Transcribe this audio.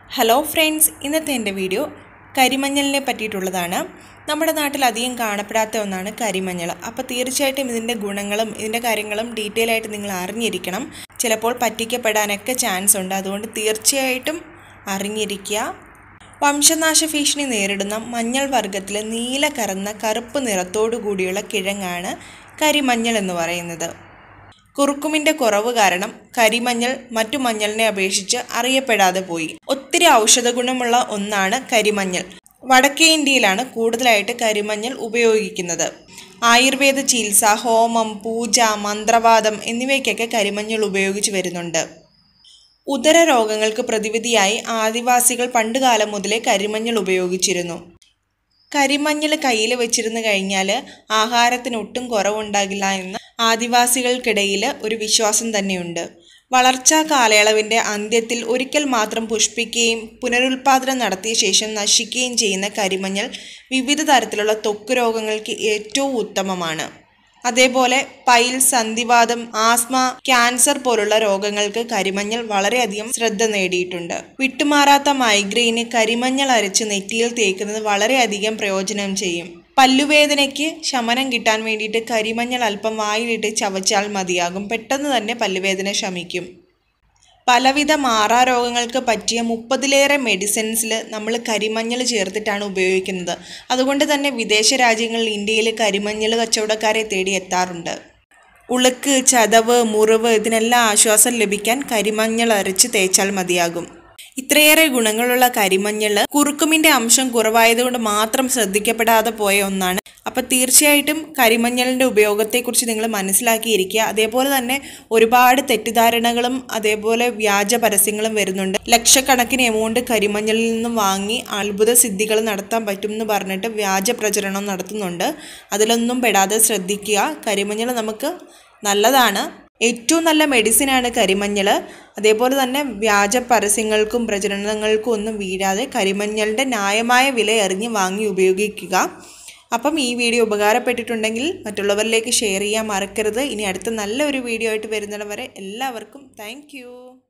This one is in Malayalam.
ഹലോ ഫ്രണ്ട്സ് ഇന്നത്തെ എൻ്റെ വീഡിയോ കരിമഞ്ഞളിനെ പറ്റിയിട്ടുള്ളതാണ് നമ്മുടെ നാട്ടിൽ അധികം കാണപ്പെടാത്ത ഒന്നാണ് കരിമഞ്ഞൾ അപ്പോൾ തീർച്ചയായിട്ടും ഇതിൻ്റെ ഗുണങ്ങളും ഇതിൻ്റെ കാര്യങ്ങളും ഡീറ്റെയിൽ ആയിട്ട് നിങ്ങൾ അറിഞ്ഞിരിക്കണം ചിലപ്പോൾ പറ്റിക്കപ്പെടാനൊക്കെ ചാൻസ് ഉണ്ട് അതുകൊണ്ട് തീർച്ചയായിട്ടും അറിഞ്ഞിരിക്കുക വംശനാശ ഭീഷണി നേരിടുന്ന മഞ്ഞൾ വർഗത്തിലെ നീല കറന്ന കറുപ്പ് നിറത്തോടു കൂടിയുള്ള കിഴങ്ങാണ് കരിമഞ്ഞൾ എന്ന് പറയുന്നത് കുറുക്കുമിന്റെ കുറവ് കാരണം കരിമഞ്ഞൾ മറ്റു മഞ്ഞളിനെ അപേക്ഷിച്ച് അറിയപ്പെടാതെ പോയി ഒത്തിരി ഔഷധ ഗുണമുള്ള ഒന്നാണ് കരിമഞ്ഞൾ വടക്കേ ഇന്ത്യയിലാണ് കൂടുതലായിട്ട് കരിമഞ്ഞൾ ഉപയോഗിക്കുന്നത് ആയുർവേദ ചികിത്സ ഹോമം പൂജ മന്ത്രവാദം എന്നിവയ്ക്കൊക്കെ കരിമഞ്ഞൾ ഉപയോഗിച്ചു വരുന്നുണ്ട് ഉദര രോഗങ്ങൾക്ക് പ്രതിവിധിയായി ആദിവാസികൾ പണ്ടുകാലം മുതലേ കരിമഞ്ഞൾ ഉപയോഗിച്ചിരുന്നു കരിമഞ്ഞൾ കയ്യിൽ വെച്ചിരുന്നു കഴിഞ്ഞാൽ ആഹാരത്തിന് ഒട്ടും കുറവുണ്ടാകില്ല എന്ന് ആദിവാസികൾക്കിടയിൽ ഒരു വിശ്വാസം തന്നെയുണ്ട് വളർച്ചാ കാലയളവിൻ്റെ അന്ത്യത്തിൽ ഒരിക്കൽ മാത്രം പുഷ്പിക്കുകയും പുനരുൽപാദനം നടത്തിയ ശേഷം നശിക്കുകയും ചെയ്യുന്ന കരിമഞ്ഞൾ വിവിധ തരത്തിലുള്ള ത്വക്ക് രോഗങ്ങൾക്ക് ഏറ്റവും ഉത്തമമാണ് അതേപോലെ പൈൽ സന്ധിവാദം ആസ്മ ക്യാൻസർ പോലുള്ള രോഗങ്ങൾക്ക് കരിമഞ്ഞൾ വളരെയധികം ശ്രദ്ധ നേടിയിട്ടുണ്ട് വിട്ടുമാറാത്ത മൈഗ്രെയിന് കരിമഞ്ഞൾ അരച്ച് നെറ്റിയിൽ തേക്കുന്നത് വളരെയധികം പ്രയോജനം ചെയ്യും പല്ലുവേദനയ്ക്ക് ശമനം കിട്ടാൻ വേണ്ടിയിട്ട് കരിമഞ്ഞൾ അല്പം വായിലിട്ട് ചവച്ചാൽ മതിയാകും പെട്ടെന്ന് തന്നെ പല്ലുവേദന ശമിക്കും പലവിധ മാറാരോഗങ്ങൾക്ക് പറ്റിയ മുപ്പതിലേറെ മെഡിസിൻസിൽ നമ്മൾ കരിമഞ്ഞൾ ചേർത്തിട്ടാണ് ഉപയോഗിക്കുന്നത് അതുകൊണ്ട് തന്നെ വിദേശ രാജ്യങ്ങളിൽ ഇന്ത്യയിൽ കരിമഞ്ഞൾ കച്ചവടക്കാരെ തേടി എത്താറുണ്ട് ഉളുക്ക് ചതവ് മുറിവ് ഇതിനെല്ലാം ആശ്വാസം ലഭിക്കാൻ കരിമഞ്ഞൾ അരച്ച് തേച്ചാൽ മതിയാകും ഇത്രയേറെ ഗുണങ്ങളുള്ള കരിമഞ്ഞൾ കുറുക്കുമിന്റെ അംശം കുറവായതുകൊണ്ട് മാത്രം ശ്രദ്ധിക്കപ്പെടാതെ പോയ ഒന്നാണ് അപ്പം തീർച്ചയായിട്ടും കരിമഞ്ഞളിൻ്റെ ഉപയോഗത്തെക്കുറിച്ച് നിങ്ങൾ മനസ്സിലാക്കിയിരിക്കുക അതേപോലെ തന്നെ ഒരുപാട് തെറ്റിദ്ധാരണകളും അതേപോലെ വ്യാജ പരസ്യങ്ങളും വരുന്നുണ്ട് ലക്ഷക്കണക്കിന് എമൗണ്ട് കരിമഞ്ഞളിൽ നിന്നും വാങ്ങി അത്ഭുത സിദ്ധികൾ നടത്താൻ പറ്റും എന്ന് പറഞ്ഞിട്ട് വ്യാജ പ്രചരണം നടത്തുന്നുണ്ട് അതിലൊന്നും പെടാതെ ശ്രദ്ധിക്കുക കരിമഞ്ഞൾ നമുക്ക് നല്ലതാണ് ഏറ്റവും നല്ല മെഡിസിനാണ് കരിമഞ്ഞൾ അതേപോലെ തന്നെ വ്യാജ പരസ്യങ്ങൾക്കും പ്രചരണങ്ങൾക്കും ഒന്നും വീഴാതെ കരിമഞ്ഞളിൻ്റെ ന്യായമായ വില അറിഞ്ഞ് വാങ്ങി ഉപയോഗിക്കുക അപ്പം ഈ വീഡിയോ ഉപകാരപ്പെട്ടിട്ടുണ്ടെങ്കിൽ മറ്റുള്ളവരിലേക്ക് ഷെയർ ചെയ്യാൻ മറക്കരുത് ഇനി അടുത്ത നല്ലൊരു വീഡിയോ ആയിട്ട് വരുന്നിടം വരെ എല്ലാവർക്കും താങ്ക്